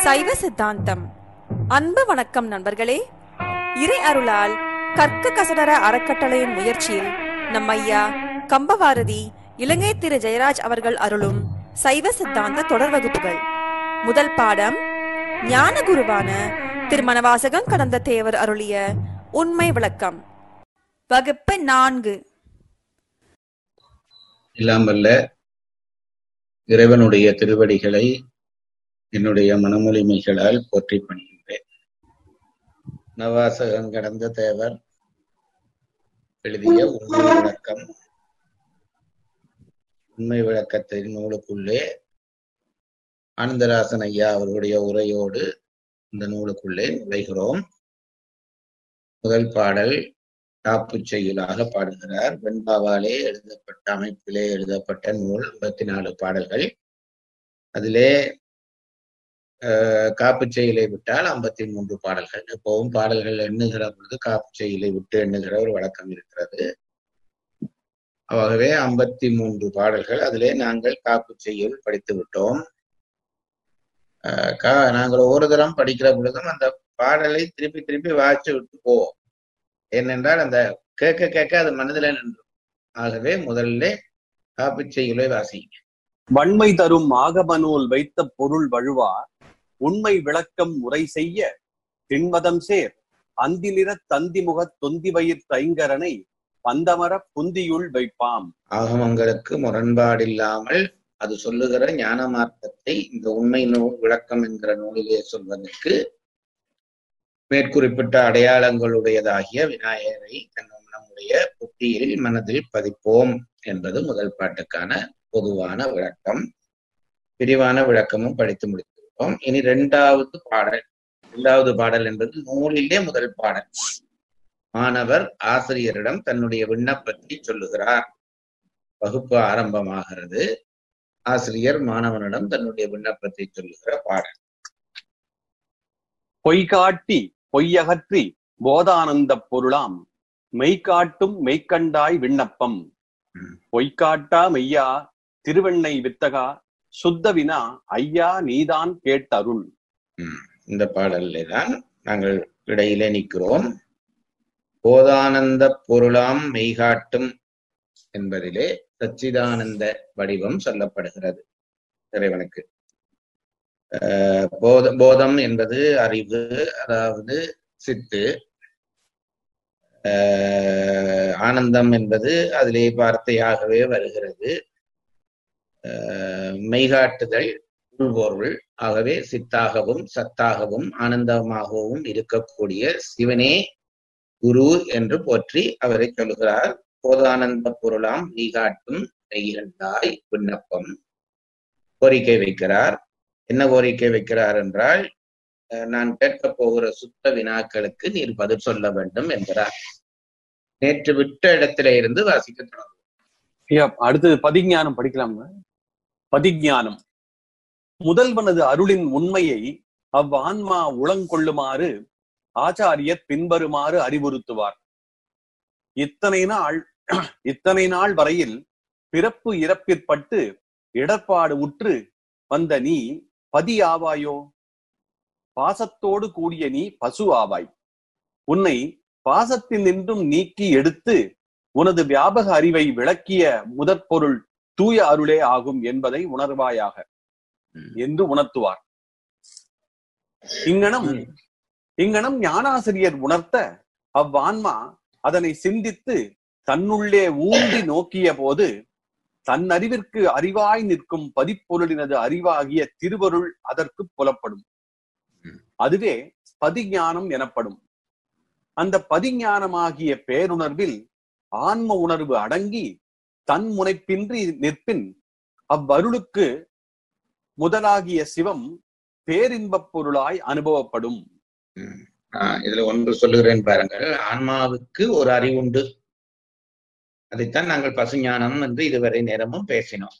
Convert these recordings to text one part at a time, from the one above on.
சைவ சித்தாந்தம் அன்பு வணக்கம் நண்பர்களே இறை அருளால் கற்க கசடர அறக்கட்டளையின் முயற்சியில் நம் ஐயா கம்பவாரதி இலங்கை திரு ஜெயராஜ் அவர்கள் அருளும் சைவ சித்தாந்த தொடர் வகுப்புகள் முதல் பாடம் ஞான குருவான திருமணவாசகம் கடந்த தேவர் அருளிய உண்மை விளக்கம் வகுப்பு நான்கு எல்லாம் வல்ல இறைவனுடைய திருவடிகளை என்னுடைய மனமொழிமைகளால் போற்றி பணிகின்றேன் நவாசகம் கடந்த தேவர் எழுதிய உண்மை விளக்கம் உண்மை விளக்கத்தின் நூலுக்குள்ளே ஆனந்தராசன் ஐயா அவர்களுடைய உரையோடு இந்த நூலுக்குள்ளே நுழைகிறோம் முதல் பாடல் காப்பு செய்யுளாக பாடுகிறார் வெண்பாவாலே எழுதப்பட்ட அமைப்பிலே எழுதப்பட்ட நூல் ஐம்பத்தி நாலு பாடல்கள் அதிலே காப்பு செயலை விட்டால் ஐம்பத்தி மூன்று பாடல்கள் எப்பவும் பாடல்கள் எண்ணுகிற பொழுது காப்பு செயலை விட்டு எண்ணுகிற ஒரு வழக்கம் இருக்கிறது ஆகவே ஐம்பத்தி மூன்று பாடல்கள் அதிலே நாங்கள் காப்பு செய்யுள் படித்து விட்டோம் நாங்கள் ஒரு தரம் படிக்கிற பொழுதும் அந்த பாடலை திருப்பி திருப்பி வாய்ச்சி விட்டு போவோம் ஏனென்றால் அந்த கேட்க கேட்க அது மனதில் நின்று ஆகவே முதல்ல காப்பு செய்யுளை வாசிங்க வன்மை தரும் ஆகமநூல் வைத்த பொருள் வழுவா உண்மை விளக்கம் முறை செய்ய திண்மதம் சேர் அந்திலிர தந்திமுகத் தொந்திவயிற் தைங்கரனை பந்தமர புந்தியுள் வைப்பாம் ஆகமங்களுக்கு முரண்பாடில்லாமல் அது சொல்லுகிற ஞான மார்க்கத்தை இந்த உண்மை நூல் விளக்கம் என்கிற நூலிலே சொல்வதற்கு மேற்குறிப்பிட்ட அடையாளங்களுடையதாகிய விநாயகரை நம்முடைய புத்தியில் மனதில் பதிப்போம் என்பது முதல் பாட்டுக்கான பொதுவான விளக்கம் விரிவான விளக்கமும் படித்து முடித்திருக்கோம் இனி இரண்டாவது பாடல் இரண்டாவது பாடல் என்பது நூலிலே முதல் பாடல் மாணவர் ஆசிரியரிடம் தன்னுடைய விண்ணப்பத்தை சொல்லுகிறார் வகுப்பு ஆரம்பமாகிறது ஆசிரியர் மாணவனிடம் தன்னுடைய விண்ணப்பத்தை சொல்லுகிற பாடல் பொய்காட்டி பொய்யகற்றி போதானந்த பொருளாம் மெய்காட்டும் மெய்கண்டாய் விண்ணப்பம் பொய்காட்டா மெய்யா திருவெண்ணை வித்தகா சுத்த வினா ஐயா நீதான் கேட்டருள் இந்த பாடல்ல தான் நாங்கள் இடையிலே நிற்கிறோம் போதானந்த பொருளாம் மெய்காட்டும் என்பதிலே சச்சிதானந்த வடிவம் சொல்லப்படுகிறது இறைவனுக்கு போத போதம் என்பது அறிவு அதாவது சித்து ஆனந்தம் என்பது அதிலே வார்த்தையாகவே வருகிறது மெய்காட்டுதல் உள்பொருள் ஆகவே சித்தாகவும் சத்தாகவும் ஆனந்தமாகவும் இருக்கக்கூடிய சிவனே குரு என்று போற்றி அவரை சொல்கிறார் போதானந்த பொருளாம் மெய்காட்டும் மெய்கண்டாய் விண்ணப்பம் கோரிக்கை வைக்கிறார் என்ன கோரிக்கை வைக்கிறார் என்றால் நான் கேட்கப் போகிற சுத்த வினாக்களுக்கு நீர் பதில் சொல்ல வேண்டும் என்கிறார் நேற்று விட்ட இடத்துல இருந்து வாசிக்க தொடங்கும் அடுத்தது பதிஞானம் படிக்கலாம் பதிஞானம் முதல்வனது அருளின் உண்மையை அவ்வான்மா உளங்கொள்ளுமாறு ஆச்சாரியர் பின்வருமாறு அறிவுறுத்துவார் இத்தனை நாள் இத்தனை நாள் வரையில் பிறப்பு இறப்பிற்பட்டு இடர்பாடு உற்று வந்த நீ பதி ஆவாயோ பாசத்தோடு கூடிய நீ பசு ஆவாய் உன்னை பாசத்தில் நின்றும் நீக்கி எடுத்து உனது வியாபக அறிவை விளக்கிய முதற்பொருள் தூய அருளே ஆகும் என்பதை உணர்வாயாக என்று உணர்த்துவார் இங்கனம் இங்கனம் ஞானாசிரியர் உணர்த்த அவ்வான்மா அதனை சிந்தித்து தன்னுள்ளே ஊன்றி நோக்கிய போது தன் அறிவிற்கு அறிவாய் நிற்கும் பதிப்பொருளினது அறிவாகிய திருவருள் அதற்கு புலப்படும் அதுவே பதிஞானம் எனப்படும் அந்த பதிஞானமாகிய பேருணர்வில் ஆன்ம உணர்வு அடங்கி தன் முனைப்பின்றி நிற்பின் அவ்வருளுக்கு முதலாகிய சிவம் பேரின்பப் பொருளாய் அனுபவப்படும் இதுல ஒன்று சொல்லுகிறேன் பாருங்கள் ஆன்மாவுக்கு ஒரு அறிவுண்டு அதைத்தான் நாங்கள் பசுஞானம் என்று இதுவரை நேரமும் பேசினோம்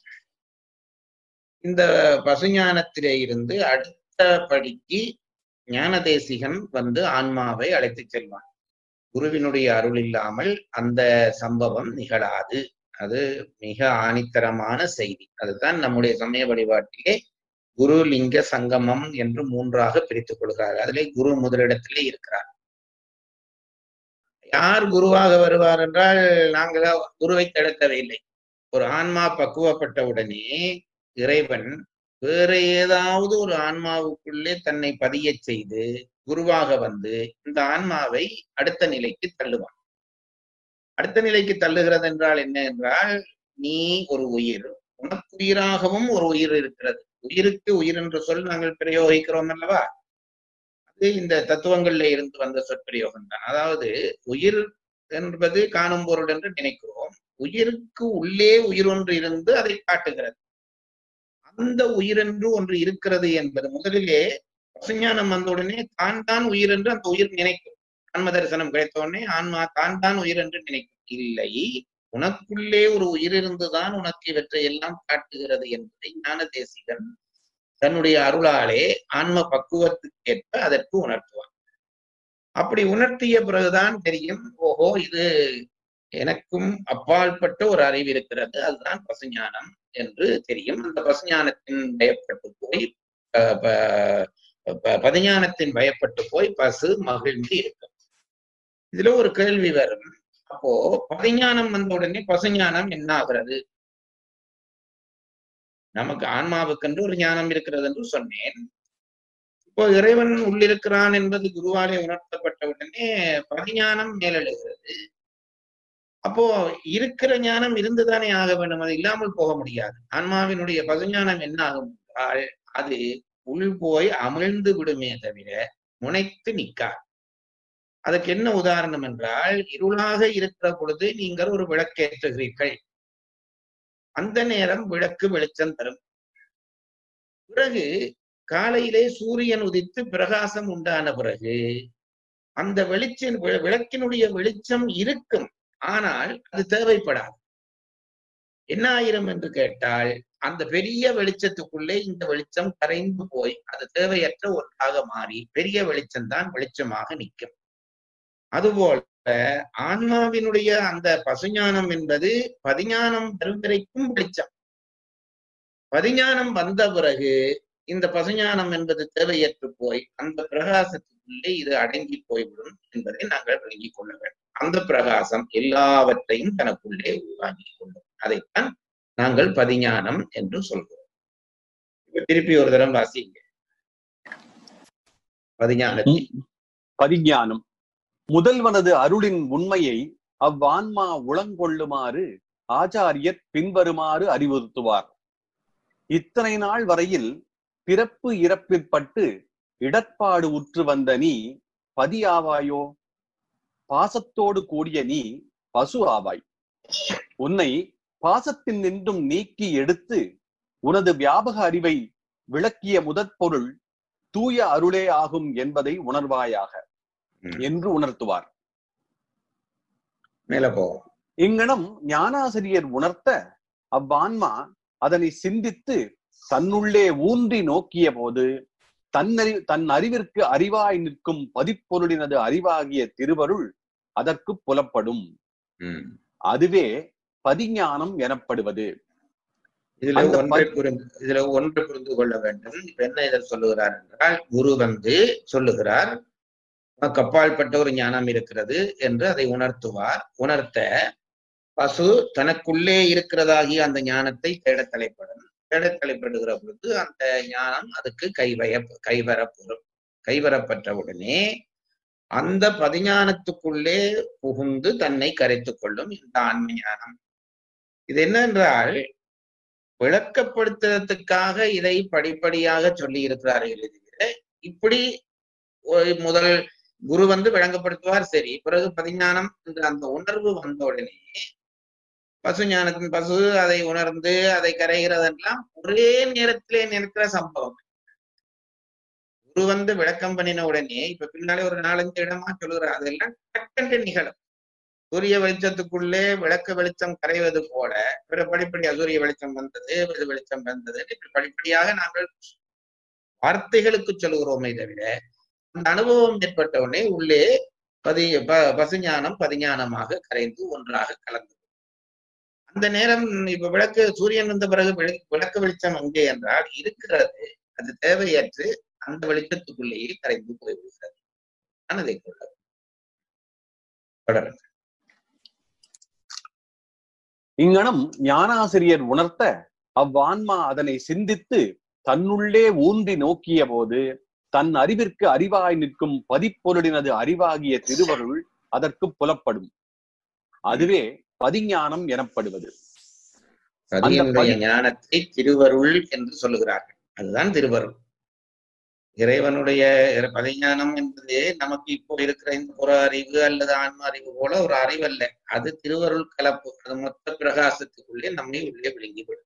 இந்த பசுஞானத்திலே இருந்து அடுத்த படிக்கு ஞான தேசிகன் வந்து ஆன்மாவை அழைத்து செல்வான் குருவினுடைய அருள் இல்லாமல் அந்த சம்பவம் நிகழாது அது மிக ஆணித்தரமான செய்தி அதுதான் நம்முடைய சமய வழிபாட்டிலே குரு லிங்க சங்கமம் என்று மூன்றாக பிரித்துக் கொள்கிறார் அதிலே குரு முதலிடத்திலே இருக்கிறார் யார் குருவாக வருவார் என்றால் நாங்கள் குருவை தடுக்கவில்லை ஒரு ஆன்மா பக்குவப்பட்டவுடனே இறைவன் வேற ஏதாவது ஒரு ஆன்மாவுக்குள்ளே தன்னை பதியச் செய்து குருவாக வந்து இந்த ஆன்மாவை அடுத்த நிலைக்கு தள்ளுவான் அடுத்த நிலைக்கு தள்ளுகிறது என்றால் என்ன என்றால் நீ ஒரு உயிர் உனக்கு உயிராகவும் ஒரு உயிர் இருக்கிறது உயிருக்கு உயிர் என்ற சொல் நாங்கள் பிரயோகிக்கிறோம் அல்லவா அது இந்த தத்துவங்கள்ல இருந்து வந்த சொற்பிரயோகம் தான் அதாவது உயிர் என்பது காணும் பொருள் என்று நினைக்கிறோம் உயிருக்கு உள்ளே உயிர் ஒன்று இருந்து அதை காட்டுகிறது அந்த உயிர் என்று ஒன்று இருக்கிறது என்பது முதலிலே பசுஞானம் வந்த உடனே தான் தான் உயிர் என்று அந்த உயிர் நினைக்கும் ஆன்ம தரிசனம் கிடைத்த உடனே ஆன்மா தான் தான் உயிர் என்று நினைக்கும் இல்லை உனக்குள்ளே ஒரு உயிர் இருந்துதான் உனக்கு இவற்றை எல்லாம் காட்டுகிறது என்பதை ஞான தேசிகன் தன்னுடைய அருளாலே ஆன்ம பக்குவத்துக்கேற்ப அதற்கு உணர்த்துவான் அப்படி உணர்த்திய பிறகுதான் தெரியும் ஓஹோ இது எனக்கும் அப்பாற்பட்ட ஒரு அறிவு இருக்கிறது அதுதான் பசுஞானம் என்று தெரியும் அந்த பசுஞானத்தின் பயப்பட்டு போய் ப- ப- ப- பதிஞானத்தின் பயப்பட்டு போய் பசு மகிழ்ந்து இருக்கும் இதுல ஒரு கேள்வி வரும் அப்போ பதிஞானம் வந்த உடனே பசுஞானம் என்ன ஆகிறது நமக்கு ஆன்மாவுக்கென்று ஒரு ஞானம் இருக்கிறது என்று சொன்னேன் இப்போ இறைவன் உள்ளிருக்கிறான் என்பது குருவாலே உணர்த்தப்பட்ட உடனே பதிஞானம் மேலெழுகிறது அப்போ இருக்கிற ஞானம் இருந்துதானே ஆக வேண்டும் அது இல்லாமல் போக முடியாது ஆன்மாவினுடைய பசுஞானம் என்ன ஆகும் என்றால் அது உள் போய் அமிழ்ந்து விடுமே தவிர முனைத்து நிற்காது அதுக்கு என்ன உதாரணம் என்றால் இருளாக இருக்கிற பொழுது நீங்கள் ஒரு விளக்கேற்றுகிறீர்கள் அந்த நேரம் விளக்கு வெளிச்சம் தரும் பிறகு காலையிலே சூரியன் உதித்து பிரகாசம் உண்டான பிறகு அந்த வெளிச்சின் வி- விளக்கினுடைய வெளிச்சம் இருக்கும் ஆனால் அது தேவைப்படாது என்ன ஆயிரும் என்று கேட்டால் அந்த பெரிய வெளிச்சத்துக்குள்ளே இந்த வெளிச்சம் கரைந்து போய் அது தேவையற்ற ஒன்றாக மாறி பெரிய வெளிச்சம் தான் வெளிச்சமாக நிற்கும் அதுபோல ஆன்மாவினுடைய அந்த பசுஞானம் என்பது பதிஞானம் வரும் வரைக்கும் வெளிச்சம் பதிஞானம் வந்த பிறகு இந்த பசுஞானம் என்பது தேவையற்று போய் அந்த பிரகாசத்துக்குள்ளே இது அடங்கி போய்விடும் என்பதை நாங்கள் விளங்கிக் கொள்ள வேண்டும் அந்த பிரகாசம் எல்லாவற்றையும் தனக்குள்ளே உருவாக்கி கொள்ளும் அதைத்தான் நாங்கள் பதிஞானம் என்று சொல்கிறோம் இப்ப திருப்பி ஒரு தரம் வாசிங்க பதிஞானத்தை பதிஞானம் முதல்வனது அருளின் உண்மையை அவ்வான்மா உளங்கொள்ளுமாறு ஆச்சாரியர் பின்வருமாறு அறிவுறுத்துவார் இத்தனை நாள் வரையில் பிறப்பு இறப்பிற்பட்டு இடர்பாடு உற்று வந்த நீ பதி ஆவாயோ பாசத்தோடு கூடிய நீ பசு ஆவாய் உன்னை பாசத்தின் நின்றும் நீக்கி எடுத்து உனது வியாபக அறிவை விளக்கிய முதற் பொருள் தூய அருளே ஆகும் என்பதை உணர்வாயாக ம். என்று உணர்த்துவார் மேல போவோம் இங்கனம் ஞானாசிரியர் உணர்த்த அவ்வான்மா அதனை சிந்தித்து தன்னுள்ளே ஊன்றி நோக்கிய போது தன்னறி தன் அறிவிற்கு அறிவாய் நிற்கும் பதிப்பொருளினது அறிவாகிய திருவருள் அதற்கு புலப்படும் ம். அதுவே பதிஞானம் எனப்படுவது இதுல அந்த ஒன்றை புரிந்து இதுல ஒன்று புரிந்து கொள்ள வேண்டும் இப்ப என்ன இதில் சொல்லுகிறார் என்றால் குரு வந்து சொல்லுகிறார் உனக்கு அப்பாற்பட்ட ஒரு ஞானம் இருக்கிறது என்று அதை உணர்த்துவார் உணர்த்த பசு தனக்குள்ளே இருக்கிறதாகிய அந்த ஞானத்தை தேடத் தலைப்படும் தேடத் தலைப்படுகிற பொழுது அந்த ஞானம் அதுக்கு கைவய கைவரப்பெறும் கைவரப்பட்ட உடனே அந்த பதிஞானத்துக்குள்ளே புகுந்து தன்னை கரைத்துக் கொள்ளும் இந்த ஆன்ம ஞானம் இது என்னென்றால் விளக்கப்படுத்துறதுக்காக இதை படிப்படியாக சொல்லி இருக்கிறார்கள் தவிர இப்படி ஒரு முதல் குரு வந்து விளங்கப்படுத்துவார் சரி பிறகு பதிஞானம் என்ற அந்த உணர்வு வந்த உடனே பசு ஞானத்தின் பசு அதை உணர்ந்து அதை கரைகிறதெல்லாம் ஒரே நேரத்திலே நிற்கிற சம்பவம் குரு வந்து விளக்கம் பண்ணின உடனே இப்ப பின்னாலே ஒரு நாலஞ்சு இடமா சொல்லுகிறார் அதெல்லாம் டக்கென்று நிகழும் சூரிய வெளிச்சத்துக்குள்ளே விளக்கு வெளிச்சம் கரைவது போல பிற படிப்படியா சூரிய வெளிச்சம் வந்தது இது வெளிச்சம் வந்தது இப்படி படிப்படியாக நாங்கள் வார்த்தைகளுக்கு சொல்லுகிறோமே தவிர அந்த அனுபவம் ஏற்பட்ட உடனே உள்ளே பதி ப- பசுஞானம் பதிஞானமாக கரைந்து ஒன்றாக கலந்தது அந்த நேரம் இப்ப விளக்கு சூரியன் வந்த பிறகு விள- விளக்கு வெளிச்சம் அங்கே என்றால் இருக்கிறது அது தேவையற்று அந்த வெளிச்சத்துக்குள்ளேயே கரைந்து போய்விடுகிறது நான் அதை கொள்ள தொடருங்க இங்கனம் ஞானாசிரியர் உணர்த்த அவ்வான்மா அதனை சிந்தித்து தன்னுள்ளே ஊன்றி நோக்கிய போது தன் அறிவிற்கு அறிவாய் நிற்கும் பதிப்பொருளினது அறிவாகிய திருவருள் அதற்கு புலப்படும் அதுவே பதிஞானம் எனப்படுவது பதியினுடைய பதி- ஞானத்தை திருவருள் என்று சொல்லுகிறார்கள் அதுதான் திருவருள் இறைவனுடைய இற- பதிஞானம் என்பது நமக்கு இப்போ இருக்கிற இந்த புற அறிவு அல்லது ஆன்ம அறிவு போல ஒரு அறிவல்ல அது திருவருள் கலப்பு அது மொத்த பிரகாசத்துக்குள்ளே நம்மை உள்ளே விழுங்கிவிடும்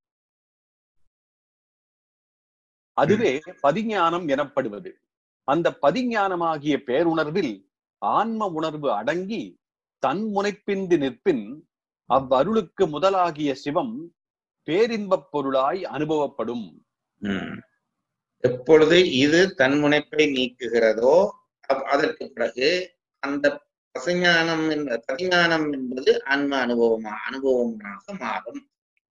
அதுவே பதிஞானம் எனப்படுவது அந்த பதிஞானமாகிய பேருணர்வில் ஆன்ம உணர்வு அடங்கி தன் முனைப்பின்றி நிற்பின் அவ்வருளுக்கு முதலாகிய சிவம் பேரின்பப் பொருளாய் அனுபவப்படும் உம். எப்பொழுது இது தன்முனைப்பை நீக்குகிறதோ அப்- அதற்கு பிறகு அந்த பசஞானம் என்ற பதிஞானம் என்பது ஆன்ம அனுபவமா அனுபவமாக மாறும்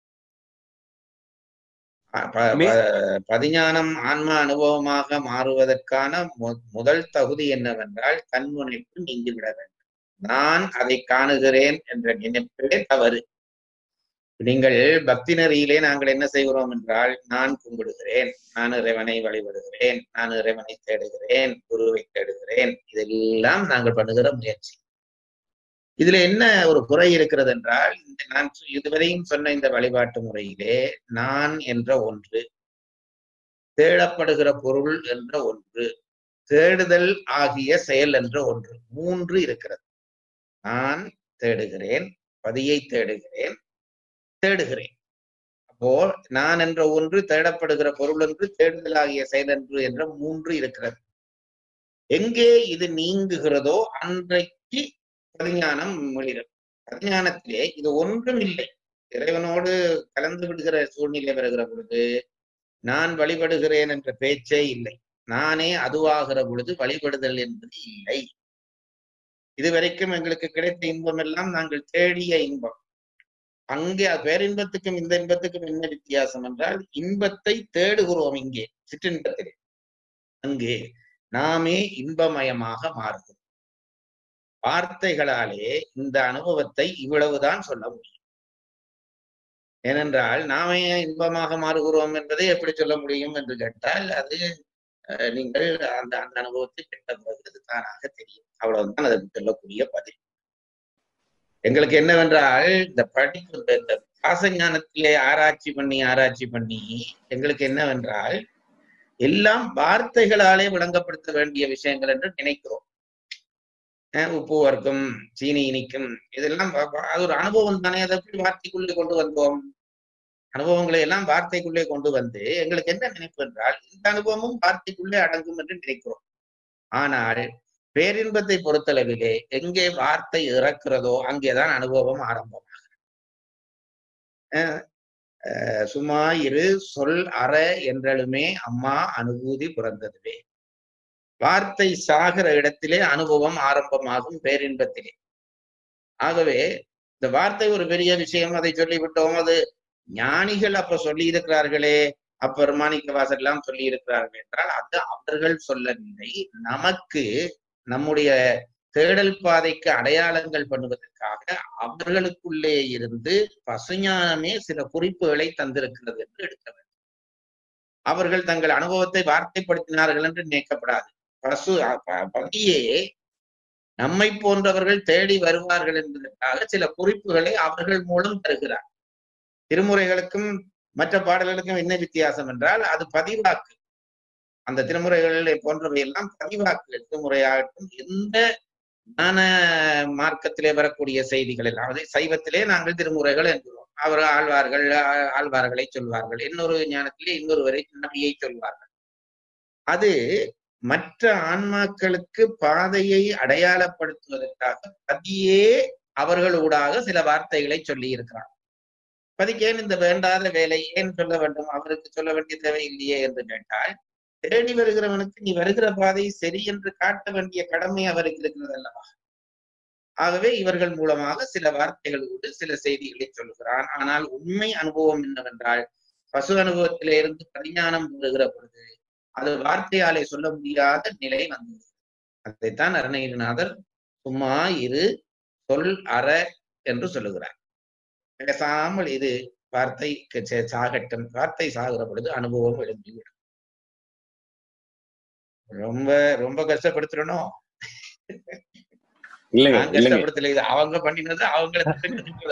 ப- ப- மே- ப- பதிஞானம் ஆன்ம அனுபவமாக மாறுவதற்கான மு- முதல் தகுதி என்னவென்றால் தன்முனைப்பு நீங்கிவிட வேண்டும் நான் அதை காணுகிறேன் என்ற நினைப்பே தவறு நீங்கள் பக்தி நெறியிலே நாங்கள் என்ன செய்கிறோம் என்றால் நான் கும்பிடுகிறேன் நான் இறைவனை வழிபடுகிறேன் நான் இறைவனை தேடுகிறேன் குருவை தேடுகிறேன் இதெல்லாம் நாங்கள் பண்ணுகிற முயற்சி இதுல என்ன ஒரு குறை இருக்கிறது என்றால் இந்த நான் சொ- இதுவரையும் சொன்ன இந்த வழிபாட்டு முறையிலே நான் என்ற ஒன்று தேடப்படுகிற பொருள் என்ற ஒன்று தேடுதல் ஆகிய செயல் என்ற ஒன்று மூன்று இருக்கிறது நான் தேடுகிறேன் பதியை தேடுகிறேன் தேடுகிறேன் அப்போ நான் என்ற ஒன்று தேடப்படுகிற பொருள் என்று தேடுதல் ஆகிய செயல் என்று என்ற மூன்று இருக்கிறது எங்கே இது நீங்குகிறதோ அன்றைக்கு பதிஞானம் மிளிரும் பதிஞானத்திலே இது ஒன்றும் இல்லை இறைவனோடு கலந்து விடுகிற சூழ்நிலை வருகிற பொழுது நான் வழிபடுகிறேன் என்ற பேச்சே இல்லை நானே அதுவாகிற பொழுது வழிபடுதல் என்பது இல்லை இதுவரைக்கும் எங்களுக்கு கிடைத்த இன்பம் எல்லாம் நாங்கள் தேடிய இன்பம் அங்கே பேரின்பத்துக்கும் இந்த இன்பத்துக்கும் என்ன வித்தியாசம் என்றால் இன்பத்தை தேடுகிறோம் இங்கே சிற்றின்பத்திலே அங்கே நாமே இன்பமயமாக மாறுகிறோம் வார்த்தைகளாலே இந்த அனுபவத்தை இவ்வளவுதான் சொல்ல முடியும் ஏனென்றால் நாமே இன்பமாக மாறுகிறோம் என்பதை எப்படி சொல்ல முடியும் என்று கேட்டால் அது அஹ், நீங்கள் அந்த அந்த அனுபவத்தை பெற்ற பிறகு அது தானாக தெரியும் அவ்வளவுதான் அதற்கு சொல்லக்கூடிய பதில் எங்களுக்கு என்னவென்றால் இந்த படிப்பு இந்த- இந்த பாசஞானத்திலே ஆராய்ச்சி பண்ணி ஆராய்ச்சி பண்ணி எங்களுக்கு என்னவென்றால் எல்லாம் வார்த்தைகளாலே விளங்கப்படுத்த வேண்டிய விஷயங்கள் என்று நினைக்கிறோம் அஹ் உப்பு வர்க்கம் சீனி இனிக்கும் இதெல்லாம் வ- வ- அது ஒரு அனுபவம் தானே அதை எப்படி வார்த்தைக்குள்ளே கொண்டு வந்தோம் அனுபவங்களை எல்லாம் வார்த்தைக்குள்ளே கொண்டு வந்து எங்களுக்கு என்ன நினைப்பு என்றால் இந்த அனுபவமும் வார்த்தைக்குள்ளே அடங்கும் என்று நினைக்கிறோம் ஆனால் பேரின்பத்தை பொறுத்தளவிலே எங்கே வார்த்தை இறக்கிறதோ அங்கேதான் அனுபவம் ஆரம்பமாகும் அஹ் அஹ் சும்மா இரு சொல் அற என்றலுமே அம்மா அனுபூதி பிறந்ததுவே வார்த்தை சாகிற இடத்திலே அனுபவம் ஆரம்பமாகும் பேரின்பத்திலே ஆகவே இந்த வார்த்தை ஒரு பெரிய விஷயம் அதை சொல்லிவிட்டோம் அது ஞானிகள் அப்ப சொல்லி இருக்கிறார்களே அப்பர் மாணிக்க வாசர் எல்லாம் சொல்லி இருக்கிறார்கள் என்றால் அது அவர்கள் சொல்லவில்லை நமக்கு நம்முடைய தேடல் பாதைக்கு அடையாளங்கள் பண்ணுவதற்காக அவர்களுக்குள்ளே இருந்து பசுஞானமே சில குறிப்புகளை தந்திருக்கிறது என்று எடுக்க வேண்டும் அவர்கள் தங்கள் அனுபவத்தை வார்த்தைப்படுத்தினார்கள் என்று நினைக்கப்படாது பசு அ- ப- பதியே நம்மை போன்றவர்கள் தேடி வருவார்கள் என்பதற்காக சில குறிப்புகளை அவர்கள் மூலம் தருகிறார் திருமுறைகளுக்கும் மற்ற பாடல்களுக்கும் என்ன வித்தியாசம் என்றால் அது பதிவாக்கு அந்த திருமுறைகள் போன்றவை எல்லாம் பதிவாக்குகள் திருமுறையாகட்டும் எந்த ஞான மார்க்கத்திலே வரக்கூடிய செய்திகள் எல்லாம் அதாவது சைவத்திலே நாங்கள் திருமுறைகள் என்கிறோம் அவர் ஆழ்வார்கள் ஆ- ஆழ்வார்களை சொல்வார்கள் இன்னொரு ஞானத்திலே இன்னொருவரை நபியை சொல்வார்கள் அது மற்ற ஆன்மாக்களுக்கு பாதையை அடையாளப்படுத்துவதற்காக பதியே அவர்களூடாக சில வார்த்தைகளை சொல்லி இருக்கிறார் பதிக்கு ஏன் இந்த வேண்டாத வேலை ஏன் சொல்ல வேண்டும் அவருக்கு சொல்ல வேண்டிய தேவை இல்லையே என்று கேட்டால் தேடி வருகிறவனுக்கு நீ வருகிற பாதை சரி என்று காட்ட வேண்டிய கடமை அவருக்கு இருக்கிறது அல்லவா ஆகவே இவர்கள் மூலமாக சில வார்த்தைகளோடு சில செய்திகளை சொல்கிறான் ஆனால் உண்மை அனுபவம் என்னவென்றால் பசு அனுபவத்திலே இருந்து பரிஞானம் வருகிற பொழுது அது வார்த்தையாலே சொல்ல முடியாத நிலை வந்தது அதைத்தான் அருணகிரிநாதர் சும்மா இரு சொல் அற என்று சொல்லுகிறார் பேசாமல் இது வார்த்தை சே- சாகட்டும் வார்த்தை சாகிற பொழுது அனுபவம் எழும்பிவிடும் ரொம்ப ரொம்ப கஷ்டப்படுத்துறணும் இல்லைங்க நான் இல்லைங்க கஷ்டப்படுத்தல இது அவங்க பண்ணினது அவங்களுக்கு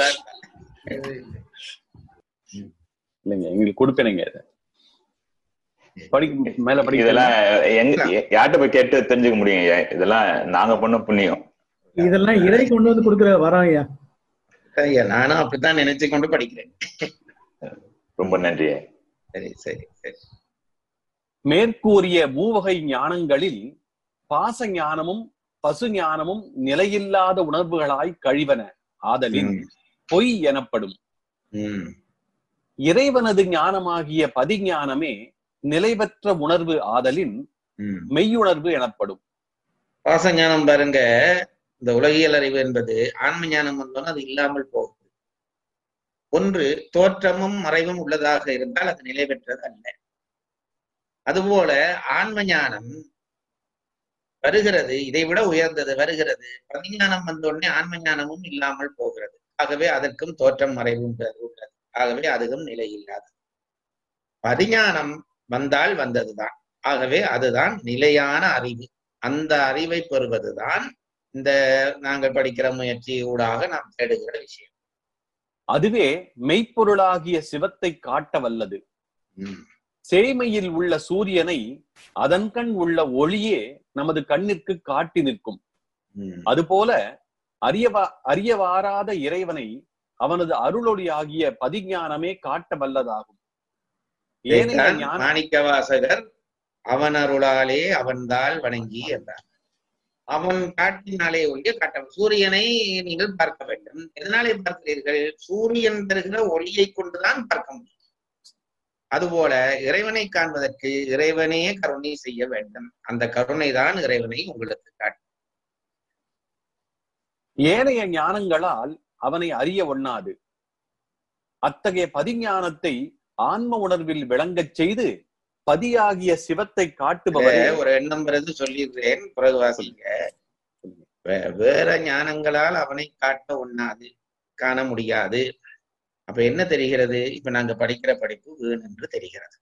இல்லைங்க எங்களுக்கு கொடுப்பேனுங்க இதை. படி மேல படிக்க இதெல்லாம் எங்க யார்கிட்ட போய் கேட்டு தெரிஞ்சுக்க முடியுங்க ஐயா இதெல்லாம் நாங்க பண்ண புண்ணியம் இதெல்லாம் இறை கொண்டு வந்து கொடுக்குற வரோம் ஐயா ஐயா, நானும் அப்படித்தான் நினைச்சு கொண்டு படிக்கிறேன் ரொம்ப நன்றி ஐயா. சரி சரி சரி மேற்கூறிய மூவகை ஞானங்களில் பாச ஞானமும் பசு ஞானமும் நிலையில்லாத உணர்வுகளாய் கழிவன ஆதலின் ம், பொய் எனப்படும் ம், இறைவனது ஞானமாகிய பதிஞானமே நிலைபெற்ற உணர்வு ஆதலின் ம். மெய்யுணர்வு எனப்படும் பாசஞானம் பாருங்க இந்த உலகியல் அறிவு என்பது ஆன்ம ஞானம் வந்தோன்னு அது இல்லாமல் போகுது ஒன்று தோற்றமும் மறைவும் உள்ளதாக இருந்தால் அது நிலை பெற்றது அல்ல அதுபோல ஆன்ம ஞானம் வருகிறது இதை விட உயர்ந்தது வருகிறது பதிஞானம் வந்தோடனே ஆன்ம ஞானமும் இல்லாமல் போகிறது ஆகவே அதற்கும் தோற்றம் மறைவும் உள்ளது ஆகவே அதுவும் நிலை இல்லாதது பதிஞானம் வந்தால் வந்ததுதான் ஆகவே அதுதான் நிலையான அறிவு அந்த அறிவை பெறுவதுதான் இந்த நாங்கள் படிக்கிற முயற்சி ஊடாக நாம் தேடுகிற விஷயம் அதுவே மெய்ப்பொருளாகிய சிவத்தை காட்ட வல்லது ம், சேமையில் உள்ள சூரியனை அதன் கண் உள்ள ஒளியே நமது கண்ணிற்கு காட்டி நிற்கும் ம். அதுபோல அறியவா அறியவாராத இறைவனை அவனது அருளொளி ஆகிய பதிஞானமே காட்ட வல்லதாகும் ஏனைய இதைத்தான் ஞான மாணிக்க வாசகர் அவன் அருளாலே அவன்தால் வணங்கி என்றார் அவன் காட்டினாலே ஒழிய காட்ட சூரியனை நீங்கள் பார்க்க வேண்டும் எதனாலே பார்க்கிறீர்கள் சூரியன் தருகிற ஒளியை கொண்டுதான் பார்க்க முடியும் அதுபோல இறைவனை காண்பதற்கு இறைவனே கருணை செய்ய வேண்டும் அந்த கருணை தான் இறைவனை உங்களுக்கு காட்டும் ஏனைய ஞானங்களால் அவனை அறிய ஒண்ணாது அத்தகைய பதிஞானத்தை ஆன்ம உணர்வில் விளங்கச் செய்து பதியாகிய சிவத்தை காட்டுபவரே ஒரு எண்ணம் பிறகு சொல்லிடுறேன் பிறகு வாசிங்க வே- வேற ஞானங்களால் அவனை காட்ட ஒண்ணாது காண முடியாது அப்ப என்ன தெரிகிறது இப்ப நாங்க படிக்கிற படிப்பு வீண் என்று தெரிகிறது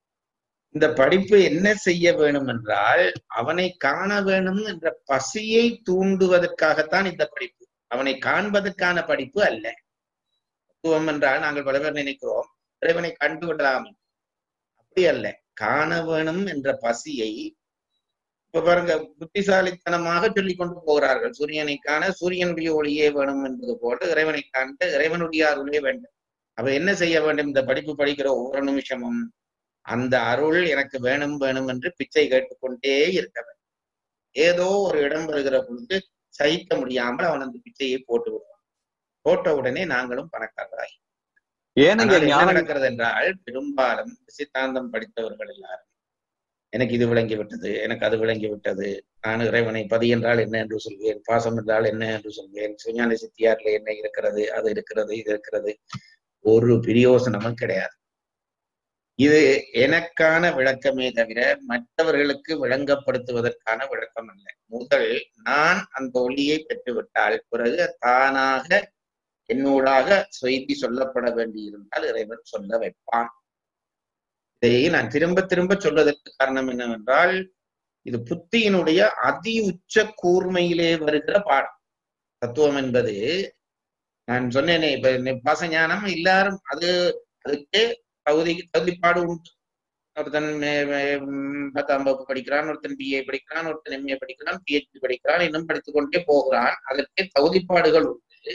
இந்த படிப்பு என்ன செய்ய வேணும் என்றால் அவனை காண வேணும் என்ற பசியை தூண்டுவதற்காகத்தான் இந்த படிப்பு அவனை காண்பதற்கான படிப்பு அல்ல தத்துவம் என்றால் நாங்கள் பல பேர் நினைக்கிறோம் இறைவனை கண்டு விடலாம் அப்படி அல்ல காண வேணும் என்ற பசியை இப்ப பாருங்க புத்திசாலித்தனமாக சொல்லிக் கொண்டு போகிறார்கள் சூரியனை காண சூரியனுடைய ஒளியே வேணும் என்பது போல இறைவனை காண்க இறைவனுடைய அருளே வேண்டும் அப்ப என்ன செய்ய வேண்டும் இந்த படிப்பு படிக்கிற ஒவ்வொரு நிமிஷமும் அந்த அருள் எனக்கு வேணும் வேணும் என்று பிச்சை கேட்டுக்கொண்டே இருக்க வேண்டும் ஏதோ ஒரு இடம் வருகிற பொழுது சகிக்க முடியாமல் அவன் அந்த பிச்சையை போட்டு விடுவான் போட்ட உடனே நாங்களும் பணக்காரராய் ஏனைய ஆனால் என்ன ஞான நடக்கிறது என்றால் பெரும்பாலும் சித்தாந்தம் படித்தவர்கள் எல்லாரும் எனக்கு இது விளங்கி விட்டது எனக்கு அது விளங்கி விட்டது நான் இறைவனை பதி என்றால் என்ன என்று சொல்வேன் பாசம் என்றால் என்ன என்று சொல்வேன் சுஞான சித்தியார்ல என்ன இருக்கிறது அது இருக்கிறது இது இருக்கிறது ஒரு பிரயோசனமும் கிடையாது இது எனக்கான விளக்கமே தவிர மற்றவர்களுக்கு விளங்கப்படுத்துவதற்கான விளக்கம் அல்ல முதல் நான் அந்த ஒளியை பெற்றுவிட்டால் பிறகு தானாக என்னூடாக செய்தி சொல்லப்பட வேண்டியிருந்தால் இறைவன் சொல்ல வைப்பான் இதை நான் திரும்ப திரும்ப சொல்வதற்கு காரணம் என்னவென்றால் இது புத்தியினுடைய அதி உச்ச கூர்மையிலே வருகிற பாடம் தத்துவம் என்பது நான் சொன்னேனே இப்ப இந்த பாசஞானம் எல்லாரும் அது அதுக்கு தகுதி தகுதிப்பாடு உண்டு ஒருத்தன் மே- மே- ம், பத்தாம் வகுப்பு படிக்கிறான் ஒருத்தன் பிஏ படிக்கிறான் ஒருத்தன் எம்ஏ படிக்கிறான் பிஹெச்டி படிக்கிறான் இன்னும் படித்துக் கொண்டே போகிறான் அதற்கு தகுதிப்பாடுகள் உண்டு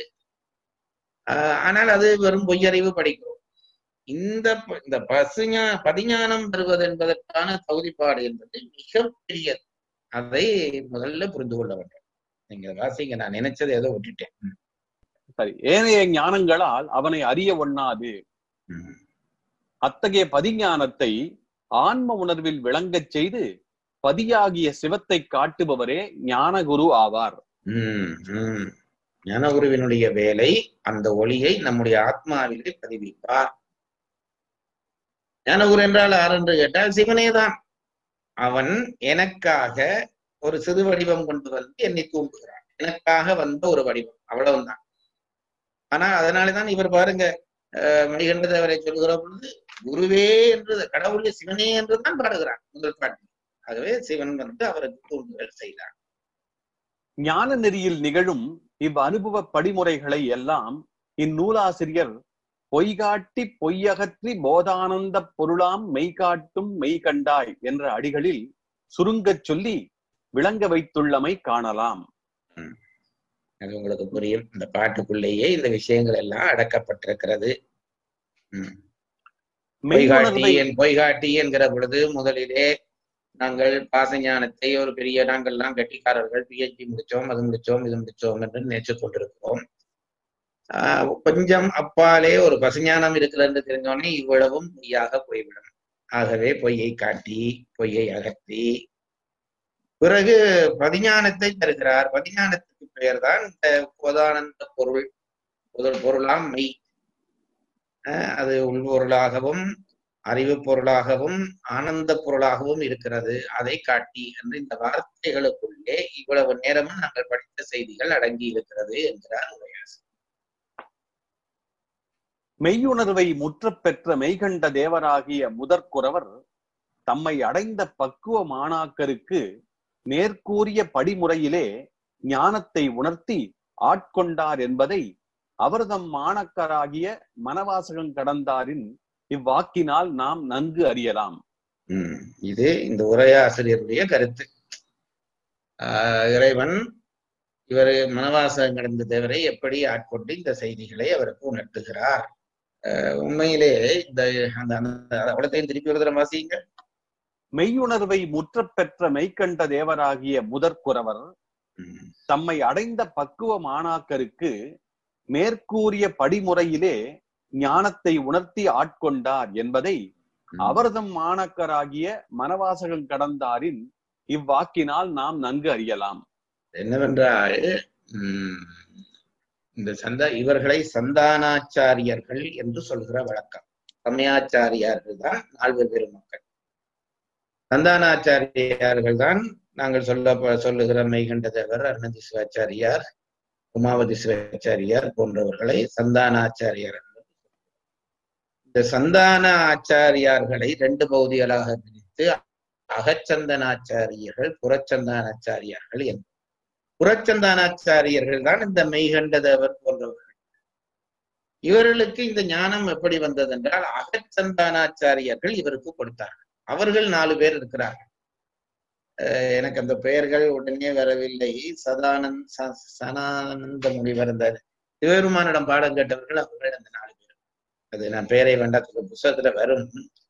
ஆஹ் ஆனால் அது வெறும் பொய்யறிவு படிக்கிறோம் இந்த ப- இந்த பசுஞா பதிஞானம் பெறுவது என்பதற்கான தகுதிப்பாடு என்பது மிக பெரியது அதை முதல்ல புரிந்து கொள்ள வேண்டும் நீங்க வாசிங்க நான் நினைச்சதை ஏதோ விட்டுட்டேன் ம், சரி ஏனைய ஞானங்களால் அவனை அறிய ஒண்ணாது ம். அத்தகைய பதிஞானத்தை ஆன்ம உணர்வில் விளங்கச் செய்து பதியாகிய சிவத்தை காட்டுபவரே ஞானகுரு ஆவார் ம், ம். ஞானகுருவினுடைய வேலை அந்த ஒளியை நம்முடைய ஆத்மாவிலே பதிவிப்பார் ஞானகுரு என்றால் யார் என்று கேட்டால் சிவனே தான் அவன் எனக்காக ஒரு சிறு வடிவம் கொண்டு வந்து என்னை தூண்டுகிறான் எனக்காக வந்த ஒரு வடிவம் அவ்வளவுதான் ஆனா அதனாலதான் இவர் பாருங்க அஹ், மணிகண்டதேவரை சொல்லுகிற பொழுது குருவே என்று கடவுளே சிவனே என்றுதான் பாடுகிறான் முதல் பாட்டு ஆகவே சிவன் வந்து அவருக்கு தூண்டுதல் செய்தார் ஞான நெறியில் நிகழும் இவ் அனுபவ படிமுறைகளை எல்லாம் இந்நூலாசிரியர் பொய்காட்டி பொய்யகற்றி போதானந்த பொருளாம் மெய்காட்டும் மெய்கண்டாய் என்ற அடிகளில் சுருங்கச் சொல்லி விளங்க வைத்துள்ளமை காணலாம் அது உங்களுக்கு புரியும் இந்த பாட்டுக்குள்ளேயே இந்த விஷயங்கள் எல்லாம் அடக்கப்பட்டிருக்கிறது ம். பொய்காட்டி மெய்யுணர்வை என் பொய்காட்டி என்கிற பொழுது முதலிலே நாங்கள் பாசஞானத்தை ஒரு பெரிய நாங்கள்லாம் கெட்டிக்காரர்கள் பிஹெச்டி முடிச்சோம் அது முடிச்சோம் இது முடிச்சோம் என்று நினைச்சு கொண்டிருக்கிறோம் ஆஹ் கொஞ்சம் அப்பாலே ஒரு பசுஞானம் இருக்கிறது என்று தெரிஞ்சோடனே இவ்வளவும் பொய்யாக போய்விடும் ஆகவே பொய்யை காட்டி பொய்யை அகற்றி பிறகு பதிஞானத்தை தருகிறார் பதிஞானத்துக்கு பெயர்தான் இந்த போதானந்த பொருள் முதல் பொருளாம் மெய் அஹ் அது உள்பொருளாகவும் அறிவு பொருளாகவும் ஆனந்த பொருளாகவும் இருக்கிறது அதை காட்டி என்று இந்த வார்த்தைகளுக்குள்ளே இவ்வளவு நேரமும் நாங்கள் படித்த செய்திகள் அடங்கி இருக்கிறது என்கிறார் உரையாசர் மெய்யுணர்வை முற்றப் பெற்ற மெய்கண்ட தேவராகிய முதற்குறவர் தம்மை அடைந்த பக்குவ மாணாக்கருக்கு மேற்கூறிய படிமுறையிலே ஞானத்தை உணர்த்தி ஆட்கொண்டார் என்பதை அவர்தம் மாணக்கராகிய மனவாசகம் கடந்தாரின் இவ்வாக்கினால் நாம் நன்கு அறியலாம் உம் இது இந்த உரையாசிரியருடைய கருத்து ஆஹ் இறைவன் இவர் மனவாசகம் கடந்த தேவரை எப்படி ஆட்கொண்டு இந்த செய்திகளை அவருக்கு உணர்த்துகிறார் ஆஹ் உண்மையிலே இந்த அந்த அந்த அவ்வளத்தையும் திருப்பி ஒரு தரம் வாசிங்க மெய்யுணர்வை முற்றப் பெற்ற மெய்கண்ட தேவராகிய முதற்குறவர் உம் தம்மை அடைந்த பக்குவ மாணாக்கருக்கு மேற்கூறிய படிமுறையிலே ஞானத்தை உணர்த்தி ஆட்கொண்டார் என்பதை அவர்தம் மாணக்கராகிய மனவாசகம் கடந்தாரின் இவ்வாக்கினால் நாம் நன்கு அறியலாம் என்னவென்றால் உம் இந்த சந்தா இவர்களை சந்தானாச்சாரியர்கள் என்று சொல்கிற வழக்கம் சமயாச்சாரியார்கள் தான் நால்வர் பெருமக்கள் சந்தானாச்சாரியார்கள் தான் நாங்கள் சொல்ல சொல்லுகிற மெய்கண்ட தேவர் அருணதி சிவாச்சாரியார் உமாவதி சிவாச்சாரியார் போன்றவர்களை சந்தானாச்சாரியார் என்று இந்த சந்தான ஆச்சாரியார்களை ரெண்டு பகுதிகளாக பிரித்து அகச்சந்தனாச்சாரியர்கள் புறச்சந்தானாச்சாரியார்கள் என்று புறச்சந்தானாச்சாரியர்கள் தான் இந்த மெய்கண்டதேவர் போன்றவர்கள் இவர்களுக்கு இந்த ஞானம் எப்படி வந்தது என்றால் அகச்சந்தானாச்சாரியர்கள் இவருக்கு கொடுத்தார்கள் அவர்கள் நாலு பேர் இருக்கிறார்கள் அஹ் எனக்கு அந்த பெயர்கள் உடனே வரவில்லை சதானந்த் ச- சனானந்த முனிவர் இந்த சிவபெருமானிடம் பாடம் கேட்டவர்கள் அவர்கள் அந்த நாலு பேர் அது நான் பெயரை வேண்டாம் புத்தகத்துல வரும்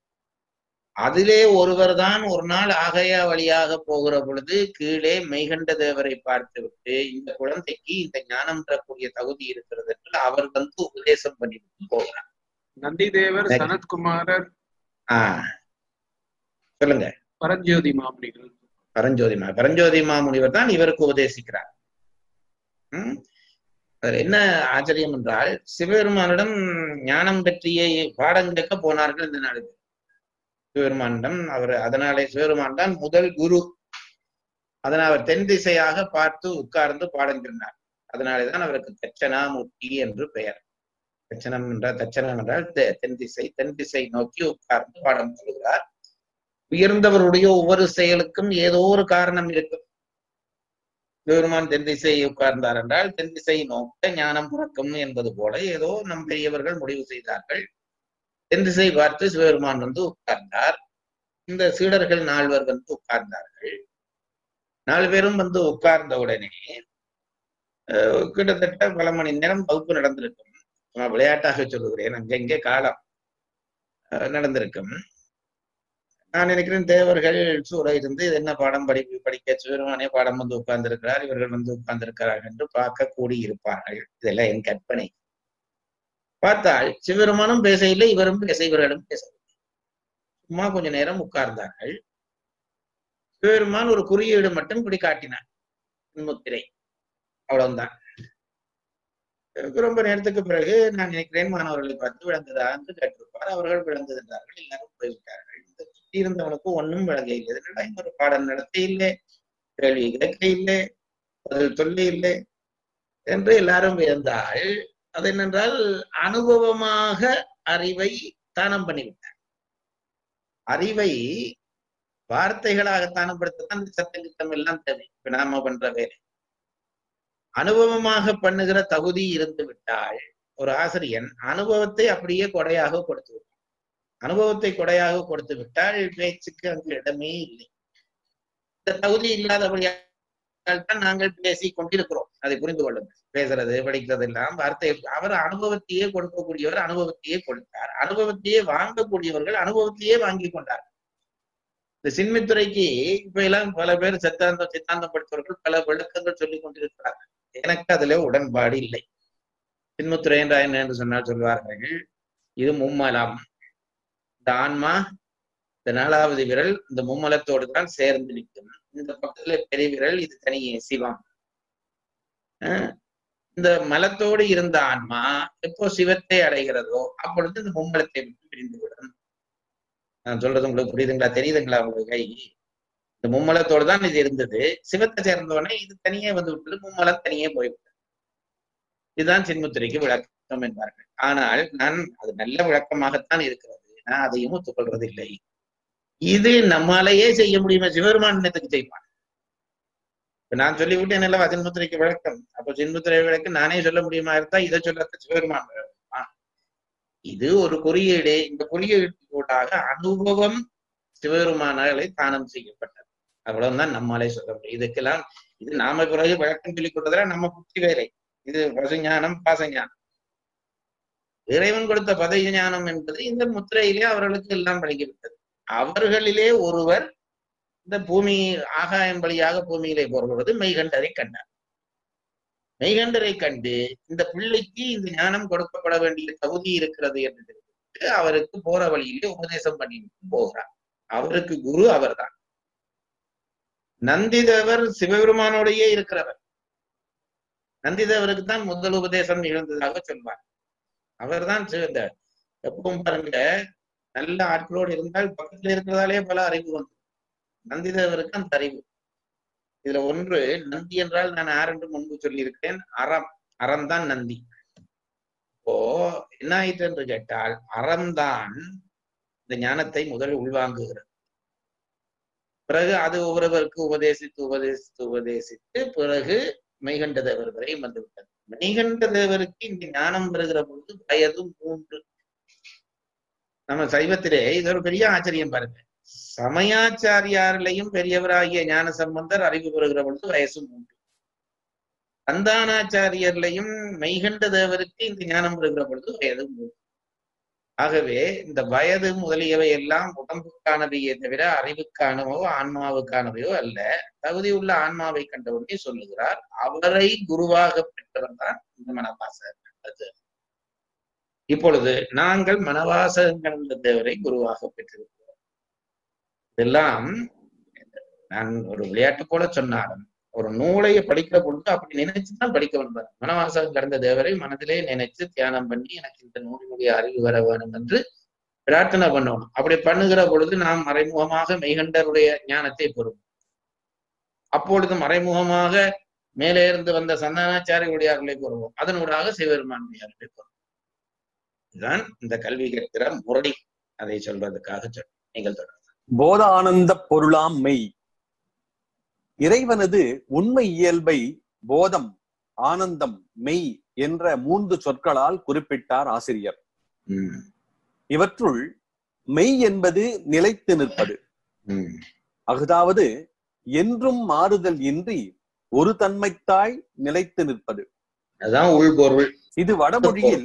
அதிலே ஒருவர் தான் ஒரு நாள் ஆகையா வழியாக போகிற பொழுது கீழே மெய்கண்ட தேவரை பார்த்துவிட்டு இந்த குழந்தைக்கு இந்த ஞானம் தரக்கூடிய தகுதி இருக்கிறது என்று அவர் வந்து உபதேசம் பண்ணிவிட்டு போகிறார் நந்திதேவர் சரி. சனத்குமாரர் ஆஹ் சொல்லுங்க பரஞ்சோதி மாமுனிகள் பரஞ்சோதி மா பரஞ்சோதி மாமுனிவர் தான் இவருக்கு உபதேசிக்கிறார் உம் அதுல என்ன ஆச்சரியம் என்றால் சிவபெருமானிடம் ஞானம் பற்றிய பாடம் கேட்க போனார்கள் இந்த நாடு சிவபெருமானிடம் அவர் அதனாலே சிவபெருமான் தான் முதல் குரு அதனால் அவர் தென் திசையாக பார்த்து உட்கார்ந்து பாடம் சொன்னார் அதனாலேதான் அவருக்கு தட்சணாமூர்த்தி என்று பெயர் தட்சணம் என்றால் தட்சணம் என்றால் தெ- தென் திசை தென் திசை நோக்கி உட்கார்ந்து பாடம் சொல்கிறார் உயர்ந்தவருடைய ஒவ்வொரு செயலுக்கும் ஏதோ ஒரு காரணம் இருக்கும் பெருமான் தென் திசையை உட்கார்ந்தார் என்றால் தென் திசை நோக்க ஞானம் பிறக்கும் என்பது போல ஏதோ நம் பெரியவர்கள் முடிவு செய்தார்கள் தென் திசை பார்த்து சிவபெருமான் வந்து உட்கார்ந்தார் இந்த சீடர்கள் நால்வர் வந்து உட்கார்ந்தார்கள் நாலு பேரும் வந்து உட்கார்ந்த உடனே அஹ், கிட்டத்தட்ட பல மணி நேரம் வகுப்பு நடந்திருக்கும் நான் விளையாட்டாக சொல்லுகிறேன் அங்கங்கே காலம் அஹ், நடந்திருக்கும் நான் நினைக்கிறேன் தேவர்கள் சூழ இருந்து இது என்ன பாடம் படி படிக்க சிவருமானே பாடம் வந்து உட்கார்ந்திருக்கிறார் இவர்கள் வந்து உட்கார்ந்திருக்கிறார்கள் என்று பார்க்க கூடி இருப்பார்கள் இதெல்லாம் என் கற்பனை பார்த்தால் சிவருமானும் பேசவில்லை இவரும் பேச இவர்களும் பேசவில்லை சும்மா கொஞ்ச நேரம் உட்கார்ந்தார்கள் சிவபெருமான் ஒரு குறியீடு மட்டும் இப்படி காட்டினார் முத்திரை அவ்வளவுதான் ரொம்ப நேரத்துக்கு பிறகு நான் நினைக்கிறேன் மாணவர்களை பார்த்து விளங்குதா என்று கேட்டிருப்பார் அவர்கள் விளங்குகின்றார்கள் எல்லாரும் போய்விட்டார்கள் இந்த சுற்றி இருந்தவனுக்கு ஒண்ணும் விளங்க இல்லை என்னடா இன்னொரு பாடம் நடத்த இல்லை கேள்வி கேட்க இல்லை பதில் சொல்ல இல்லை என்று எல்லாரும் வியந்தாள் அது என்னென்றால் அனுபவமாக அறிவை தானம் பண்ணிவிட்டார் அறிவை வார்த்தைகளாக தானப்படுத்தத்தான் இந்த சத்தம் கித்தம் எல்லாம் தேவை இப்ப நாம பண்ற வேலை அனுபவமாக பண்ணுகிற தகுதி இருந்து விட்டால் ஒரு ஆசிரியன் அனுபவத்தை அப்படியே கொடையாக கொடுத்து விட்டார் அனுபவத்தை கொடையாக கொடுத்து விட்டால் பேச்சுக்கு அங்கு இடமே இல்லை இந்த தகுதி இல்லாதபடியால் தான் நாங்கள் பேசிக் கொண்டிருக்கிறோம் அதை புரிந்து கொள்ளுங்கள் பேசுறது படிக்கிறது எல்லாம் வார்த்தை அவர் அனுபவத்தையே கொடுக்கக்கூடியவர் அனுபவத்தையே கொடுத்தார் அனுபவத்தையே வாங்கக்கூடியவர்கள் அனுபவத்தையே வாங்கி கொண்டார் இந்த சின்மித்துறைக்கு இப்ப எல்லாம் பல பேர் சித்தாந்தம் சித்தாந்தம் படித்தவர்கள் பல விளக்கங்கள் சொல்லிக் கொண்டிருக்கிறார்கள் எனக்கு அதுல உடன்பாடு இல்லை சின்முத்துறை என்றா என்ன என்று சொன்னால் சொல்வார்கள் இது மும்மலம் இந்த ஆன்மா இந்த நாலாவது விரல் இந்த மும்மலத்தோடு தான் சேர்ந்து நிற்கும் இந்த பக்கத்துல பெரிய விரல் இது தனியே சிவம் அஹ் இந்த மலத்தோடு இருந்த ஆன்மா எப்போ சிவத்தை அடைகிறதோ அப்பொழுது இந்த மும்மலத்தை விட்டு பிரிந்துவிடும் நான் சொல்றது உங்களுக்கு புரியுதுங்களா தெரியுதுங்களா உங்களுக்கு கை இந்த மும்மலத்தோடு தான் இது இருந்தது சிவத்தை சேர்ந்தவனே இது தனியே வந்து விட்டது மும்மலம் தனியே போய்விட்டது இதுதான் சின்முத்திரைக்கு விளக்கம் என்பார்கள் ஆனால் நான் அது நல்ல விளக்கமாகத்தான் இருக்கிறது நான் அதையும் ஒத்துக்கொள்றது இல்லை இது நம்மாலேயே செய்ய முடியுமா சிவபெருமான் என்னத்துக்கு செய்வான் இப்ப நான் சொல்லிவிட்டேன் அல்லவா சின்முத்திரைக்கு விளக்கம் அப்ப சின்முத்திரை விளக்கம் நானே சொல்ல முடியுமா இருந்தா இதை சொல்ல சிவபெருமான் விளக்கமா? இது ஒரு குறியீடு இந்த குறியீடு கூடாக அனுபவம் சிவபெருமானாலே தானம் செய்யப்பட்டது அவ்வளவுதான் நம்மாலே சொல்ல முடியும் இதுக்கெல்லாம் இது நாம பிறகு விளக்கம் சொல்லிக் கொடுத்ததுல நம்ம புத்தி வேலை இது பசுஞானம் பாசஞானம் இறைவன் கொடுத்த பதவி ஞானம் என்பது இந்த முத்திரையிலே அவர்களுக்கு எல்லாம் வழங்கிவிட்டது அவர்களிலே ஒருவர் இந்த பூமி ஆகாயம் வழியாக பூமியிலே பொருள்வது மெய்கண்டரை கண்டார் மெய்கண்டரை கண்டு இந்த பிள்ளைக்கு இந்த ஞானம் கொடுக்கப்பட வேண்டிய தகுதி இருக்கிறது என்று தெரிவித்து அவருக்கு போற வழியிலே உபதேசம் பண்ணிட்டு போகிறார் அவருக்கு குரு அவர்தான் நந்திதேவர் சிவபெருமானோடையே இருக்கிறவர் நந்திதேவருக்கு தான் முதல் உபதேசம் நிகழ்ந்ததாக சொல்வார் அவர்தான் சி- இந்த எப்பவும் பாருங்க நல்ல ஆட்களோடு இருந்தால் பக்கத்துல இருக்கிறதாலே பல அறிவு வந்து நந்திதேவருக்கு அந்த அறிவு இதுல ஒன்று நந்தி என்றால் நான் யார் என்று முன்பு சொல்லியிருக்கிறேன் அறம் அறம் தான் நந்தி இப்போ என்ன ஆயிற்று என்று கேட்டால் அறம்தான் இந்த ஞானத்தை முதல் உள்வாங்குகிறது பிறகு அது ஒவ்வொருவருக்கு உபதேசித்து உபதேசித்து உபதேசித்து பிறகு மெய்கண்ட தேவர் வரை வந்துவிட்டது மெய்கண்ட தேவருக்கு இந்த ஞானம் வருகிற பொழுது வயது மூன்று நம்ம சைவத்திலே இது ஒரு பெரிய ஆச்சரியம் பாருங்க சமயாச்சாரியாரிலையும் பெரியவராகிய ஞான சம்பந்தர் அறிவு பெறுகிற பொழுது வயசு மூன்று சந்தானாச்சாரியர்லையும் மெய்கண்ட தேவருக்கு இந்த ஞானம் பெறுகிற பொழுது வயது மூன்று ஆகவே இந்த வயது முதலியவை எல்லாம் உடம்புக்கானவையே தவிர அறிவுக்கானவோ ஆன்மாவுக்கானவையோ அல்ல தகுதி உள்ள ஆன்மாவை கண்டவுடனே சொல்லுகிறார் அவரை குருவாக பெற்றவர் தான் இந்த மனவாசகர் இப்பொழுது நாங்கள் மனவாசகங்கள் என்ற தேவரை குருவாக பெற்றிருக்கிறோம் இதெல்லாம் நான் ஒரு விளையாட்டு போல சொன்னாலும் ஒரு நூலை படிக்கிற பொழுது அப்படி நினைச்சுதான் படிக்க வேண்டும் மனவாசகம் கடந்த தேவரை மனதிலே நினைச்சு தியானம் பண்ணி எனக்கு இந்த நூலினுடைய அறிவு வர வேணும் என்று பிரார்த்தனை பண்ணணும் அப்படி பண்ணுகிற பொழுது நாம் மறைமுகமாக மெய்கண்டருடைய ஞானத்தை பெறும் அப்பொழுது மறைமுகமாக மேலே இருந்து வந்த சந்தானாச்சாரியுடைய அருளை பெறுவோம் அதனூடாக சிவபெருமானுடைய அருளை பெறுவோம் இதுதான் இந்த கல்வி கேட்கிற முறை அதை சொல்வதற்காக சொல் நீங்கள் தொடர் போதானந்த பொருளாம் மெய் இறைவனது உண்மை இயல்பை போதம் ஆனந்தம் மெய் என்ற மூன்று சொற்களால் குறிப்பிட்டார் ஆசிரியர் உம் இவற்றுள் மெய் என்பது நிலைத்து நிற்பது உம் அதாவது என்றும் மாறுதல் இன்றி ஒரு தன்மைத்தாய் நிலைத்து நிற்பது அதுதான் உள்பொருள் இது வடமொழியில்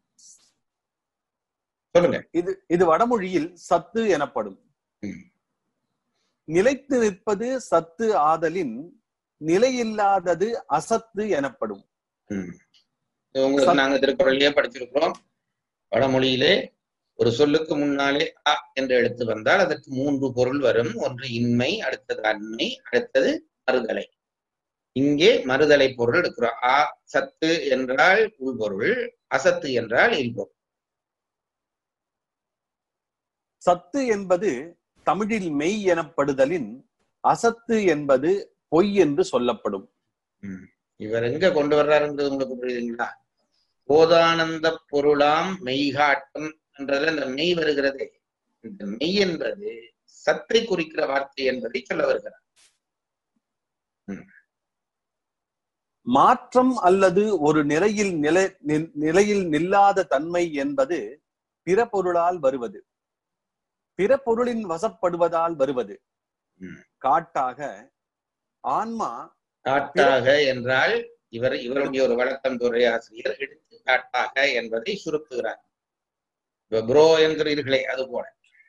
சொல்லுங்க இது இது வடமொழியில் சத்து எனப்படும் ம். நிலைத்து நிற்பது சத்து ஆதலின் நிலையில்லாதது அசத்து எனப்படும் உம் இது உங்களுக்கு நாங்க திருக்குறளையே படிச்சிருக்கிறோம் வடமொழியிலே ஒரு சொல்லுக்கு முன்னாலே அ என்று எடுத்து வந்தால் அதற்கு மூன்று பொருள் வரும் ஒன்று இன்மை அடுத்தது அண்மை அடுத்தது மறுதலை இங்கே மறுதலை பொருள் எடுக்கிறோம் ஆ சத்து என்றால் உள்பொருள் அசத்து என்றால் இல்பொருள் சத்து என்பது தமிழில் மெய் எனப்படுதலின் அசத்து என்பது பொய் என்று சொல்லப்படும் ம். இவர் எங்க கொண்டு வர்றாருன்றது உங்களுக்கு புரியுதுங்களா போதானந்த பொருளாம் மெய்காட்டம் என்றது அந்த மெய் வருகிறதே இந்த மெய் என்பது சத்தை குறிக்கிற வார்த்தை என்பதை சொல்ல வருகிறார் மாற்றம் அல்லது ஒரு நிலையில் நிலை நி- நிலையில் நில்லாத தன்மை என்பது பிற பொருளால் வருவது பிற பொருளின் வசப்படுவதால் வருவது ம். காட்டாக ஆன்மா காட்டாக என்றால் இவர் இவருடைய ஒரு வழக்கம் துறை ஆசிரியர் எடுத்துக்காட்டாக என்பதை சுருக்குகிறார் இப்ப ப்ரோ என்கிறீர்களே அது போல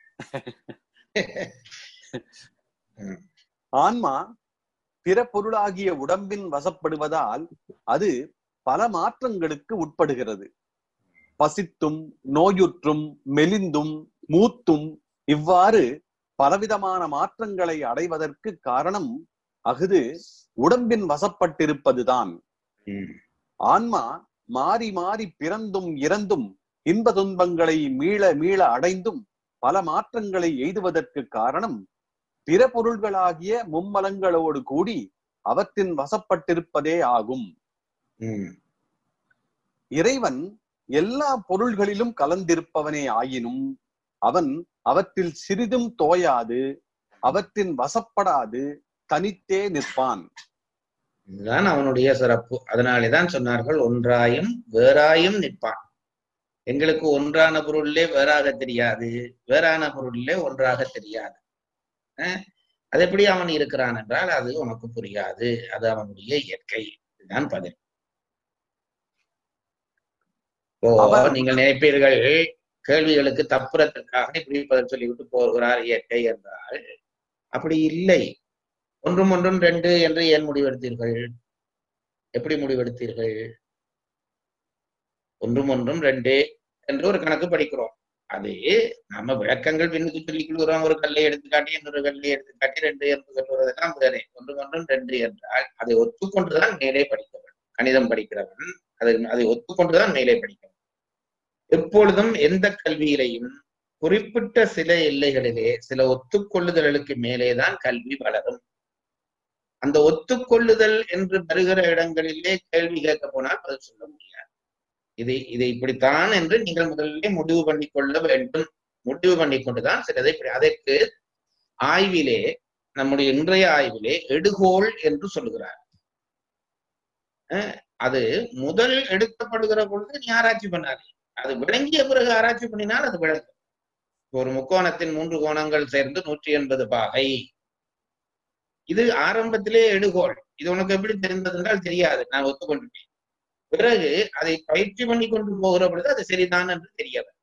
ஆன்மா பிற பொருளாகிய உடம்பின் வசப்படுவதால் அது பல மாற்றங்களுக்கு உட்படுகிறது பசித்தும் நோயுற்றும் மெலிந்தும் மூத்தும் இவ்வாறு பலவிதமான மாற்றங்களை அடைவதற்கு காரணம் அஃது உடம்பின் வசப்பட்டிருப்பதுதான் ம். ஆன்மா மாறி மாறி பிறந்தும் இறந்தும் இன்ப துன்பங்களை மீள மீள அடைந்தும் பல மாற்றங்களை எய்துவதற்கு காரணம் பிற பொருள்களாகிய மும்மலங்களோடு கூடி அவற்றின் வசப்பட்டிருப்பதே ஆகும் ம். இறைவன் எல்லா பொருள்களிலும் கலந்திருப்பவனே ஆயினும் அவன் அவற்றில் சிறிதும் தோயாது அவற்றின் வசப்படாது தனித்தே நிற்பான் இதுதான் அவனுடைய சிறப்பு அதனாலேதான் சொன்னார்கள் ஒன்றாயும் வேறாயும் நிற்பான் எங்களுக்கு ஒன்றான பொருளிலே வேறாக தெரியாது வேறான பொருளிலே ஒன்றாக தெரியாது அஹ் அது எப்படி அவன் இருக்கிறான் என்றால் அது உனக்கு புரியாது அது அவனுடைய இயற்கை இதுதான் பதில் ஓ அவன் நீங்கள் நினைப்பீர்கள் கேள்விகளுக்கு தப்புறத்திற்காக இப்படி பதில் சொல்லிவிட்டு போகிறார் இயற்கை என்றால் அப்படி இல்லை ஒன்றும் ஒன்றும் ரெண்டு என்று ஏன் முடிவெடுத்தீர்கள் எப்படி முடிவெடுத்தீர்கள் ஒன்றும் ஒன்றும் ரெண்டு என்று ஒரு கணக்கு படிக்கிறோம் அது நம்ம விளக்கங்கள் பின்னுக்கு சொல்லிக் கொள்கிறோம் ஒரு கல்லை எடுத்துக்காட்டி இன்னொரு கல்லை எடுத்துக்காட்டி ரெண்டு என்று சொல்வதெல்லாம் வேறே ஒன்றும் ஒன்றும் ரெண்டு என்றால் அதை ஒத்துக்கொண்டுதான் மேலே படிக்க வேண்டும் கணிதம் படிக்கிறவன் அதை அதை ஒத்துக்கொண்டுதான் மேலே படிக்க வேண்டும் எப்பொழுதும் எந்த கல்வியிலையும் குறிப்பிட்ட சில எல்லைகளிலே சில ஒத்துக்கொள்ளுதல்களுக்கு மேலேதான் கல்வி வளரும் அந்த ஒத்துக்கொள்ளுதல் என்று வருகிற இடங்களிலே கேள்வி கேட்க போனால் பதில் சொல்ல முடியாது இதை இதை இப்படித்தான் என்று நீங்கள் முதலிலே முடிவு பண்ணி கொள்ள வேண்டும் முடிவு பண்ணி கொண்டுதான் சிலதை இப்படி- அதற்கு ஆய்விலே நம்முடைய இன்றைய ஆய்விலே எடுகோள் என்று சொல்லுகிறார் அஹ் அது முதல் எடுக்கப்படுகிற பொழுது நீ ஆராய்ச்சி பண்ணாதே அது விளங்கிய பிறகு ஆராய்ச்சி பண்ணினால் அது விளங்கும் ஒரு முக்கோணத்தின் மூன்று கோணங்கள் சேர்ந்து நூற்றி எண்பது பாகை இது ஆரம்பத்திலே எடுகோள் இது உனக்கு எப்படி தெரிந்தது என்றால் தெரியாது நான் ஒத்துக்கொண்டுட்டேன் பிறகு அதை பயிற்சி பண்ணி கொண்டு போகிற பொழுது அது சரிதான் என்று தெரிய வரும்.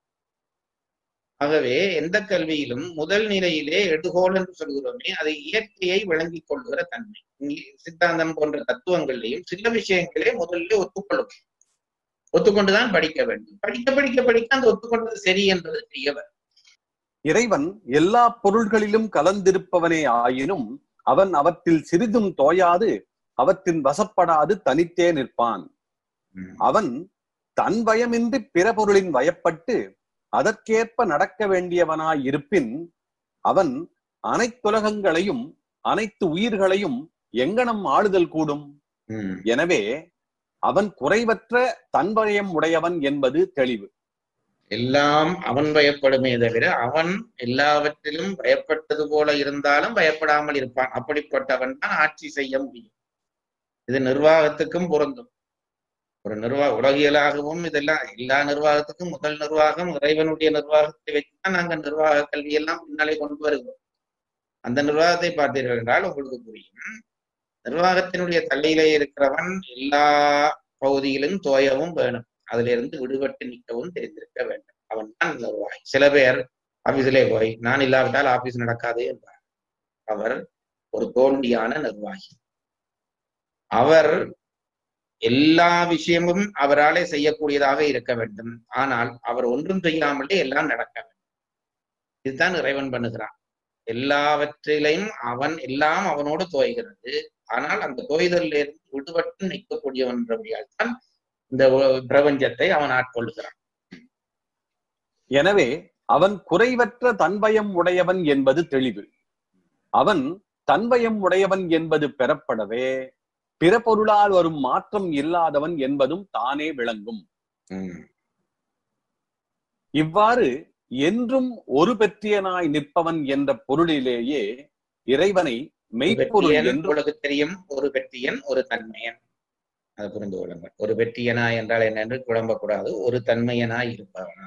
ஆகவே எந்த கல்வியிலும் முதல் நிலையிலே எடுகோள் என்று சொல்கிறோமே அதை இயற்கையை விளங்கிக் கொள்கிற தன்மை இங்கே சித்தாந்தம் போன்ற தத்துவங்களிலேயும் சில விஷயங்களே முதலிலே ஒத்துக்கொள்ளும் ஒத்துக்கொண்டுதான் படிக்க வேண்டும் படிக்க படிக்க படிக்க அந்த ஒத்துக்கொண்டது சரி என்பது தெரிய வரும் இறைவன் எல்லா பொருள்களிலும் கலந்திருப்பவனே ஆயினும் அவன் அவற்றில் சிறிதும் தோயாது அவற்றின் வசப்படாது தனித்தே நிற்பான் அவன் தன் பயமின்றி பிற பொருளின் வயப்பட்டு அதற்கேற்ப நடக்க வேண்டியவனாய் இருப்பின் அவன் அனைத்துலகங்களையும் அனைத்து உயிர்களையும் எங்கனம் ஆளுதல் கூடும் உம் எனவே அவன் குறைவற்ற தன் பயம் உடையவன் என்பது தெளிவு எல்லாம் அவன் பயப்படுமே தவிர அவன் எல்லாவற்றிலும் பயப்பட்டது போல இருந்தாலும் பயப்படாமல் இருப்பான் அப்படிப்பட்டவன் தான் ஆட்சி செய்ய முடியும் இது நிர்வாகத்துக்கும் பொருந்தும் ஒரு நிர்வாக உலகியலாகவும் இதெல்லாம் எல்லா நிர்வாகத்துக்கும் முதல் நிர்வாகம் இறைவனுடைய நிர்வாகத்தை வச்சுதான் நாங்க நிர்வாக கல்வி எல்லாம் பின்னாலே கொண்டு வருகிறோம் அந்த நிர்வாகத்தை பார்த்தீர்கள் என்றால் உங்களுக்கு புரியும் நிர்வாகத்தினுடைய தலையிலே இருக்கிறவன் எல்லா பகுதியிலும் தோயவும் வேணும் அதுல இருந்து விடுபட்டு நிற்கவும் தெரிந்திருக்க வேண்டும் அவன் தான் நிர்வாகி சில பேர் ஆபீஸிலே போய் நான் இல்லாவிட்டால் ஆபீஸ் நடக்காது என்றார் அவர் ஒரு தோல்வியான நிர்வாகி அவர் எல்லா விஷயமும் அவராலே செய்யக்கூடியதாக இருக்க வேண்டும் ஆனால் அவர் ஒன்றும் செய்யாமலே எல்லாம் நடக்க வேண்டும் இதுதான் இறைவன் பண்ணுகிறான் எல்லாவற்றிலையும் அவன் எல்லாம் அவனோடு தோய்கிறது ஆனால் அந்த தோய்தலில் இருந்து விடுபட்டு நிற்கக்கூடியவன் என்றபடியால் தான் இந்த உ- பிரபஞ்சத்தை அவன் ஆட்கொள்ளுகிறான் எனவே அவன் குறைவற்ற தன்பயம் உடையவன் என்பது தெளிவு அவன் தன்பயம் உடையவன் என்பது பெறப்படவே பிற பொருளால் வரும் மாற்றம் இல்லாதவன் என்பதும் தானே விளங்கும் ம். இவ்வாறு என்றும் ஒரு பெற்றியனாய் நிற்பவன் என்ற பொருளிலேயே இறைவனை ஒரு மெய்ப்பொருள் வெற்றியன் என்று உங்களுக்கு தெரியும் ஒரு வெற்றியன் ஒரு தன்மையன் அதை புரிந்து கொள்ளுங்கள் ஒரு வெற்றியனா என்றால் என்னென்று குழம்பக்கூடாது ஒரு தன்மையனாய் இருப்பவனா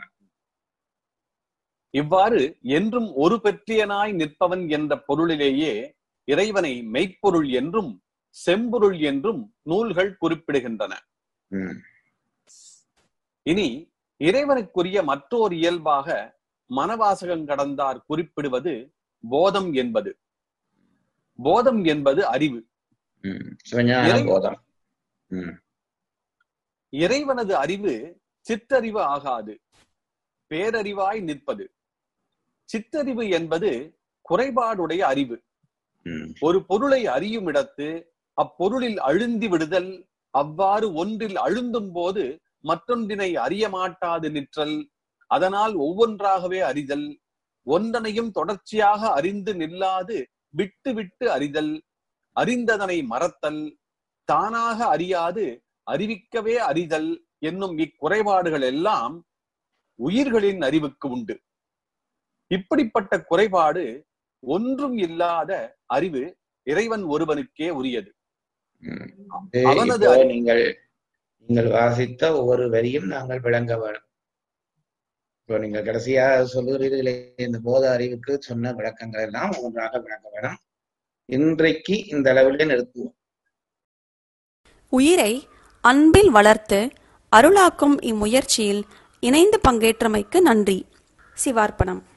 இவ்வாறு என்றும் ஒரு பெற்றியனாய் நிற்பவன் என்ற பொருளிலேயே இறைவனை மெய்ப்பொருள் என்றும் செம்பொருள் என்றும் நூல்கள் குறிப்பிடுகின்றன ம். இனி இறைவனுக்குரிய மற்றோர் இயல்பாக மனவாசகம் கடந்தார் குறிப்பிடுவது போதம் என்பது போதம் என்பது அறிவு ம். சிவஞான இறை- போதம் ம். இறைவனது அறிவு சிற்றறிவு ஆகாது பேரறிவாய் நிற்பது சிற்றறிவு என்பது குறைபாடுடைய அறிவு ம். ஒரு பொருளை அறியும் இடத்து அப்பொருளில் அழுந்தி விடுதல் அவ்வாறு ஒன்றில் அழுந்தும் போது மற்றொன்றினை அறிய மாட்டாது நிற்றல் அதனால் ஒவ்வொன்றாகவே அறிதல் ஒன்றனையும் தொடர்ச்சியாக அறிந்து நில்லாது விட்டு விட்டு அறிதல் அறிந்ததனை மறத்தல் தானாக அறியாது அறிவிக்கவே அறிதல் என்னும் இக்குறைபாடுகள் எல்லாம் உயிர்களின் அறிவுக்கு உண்டு இப்படிப்பட்ட குறைபாடு ஒன்றும் இல்லாத அறிவு இறைவன் ஒருவனுக்கே உரியது ம். அவனது இப்போ அறி- நீங்கள் நீங்கள் வாசித்த ஒவ்வொரு வரியும் நாங்கள் விளங்க வேண்டும் இப்போ நீங்கள் கடைசியா சொல்லுகிறீர்களே இந்த போத அறிவுக்கு சொன்ன விளக்கங்கள் எல்லாம் ஒன்றாக விளங்க வேணும் இன்றைக்கு இந்த அளவிலே நிறுத்துவோம் உயிரை அன்பில் வளர்த்து அருளாக்கும் இம்முயற்சியில் இணைந்து பங்கேற்றமைக்கு நன்றி சிவார்ப்பணம்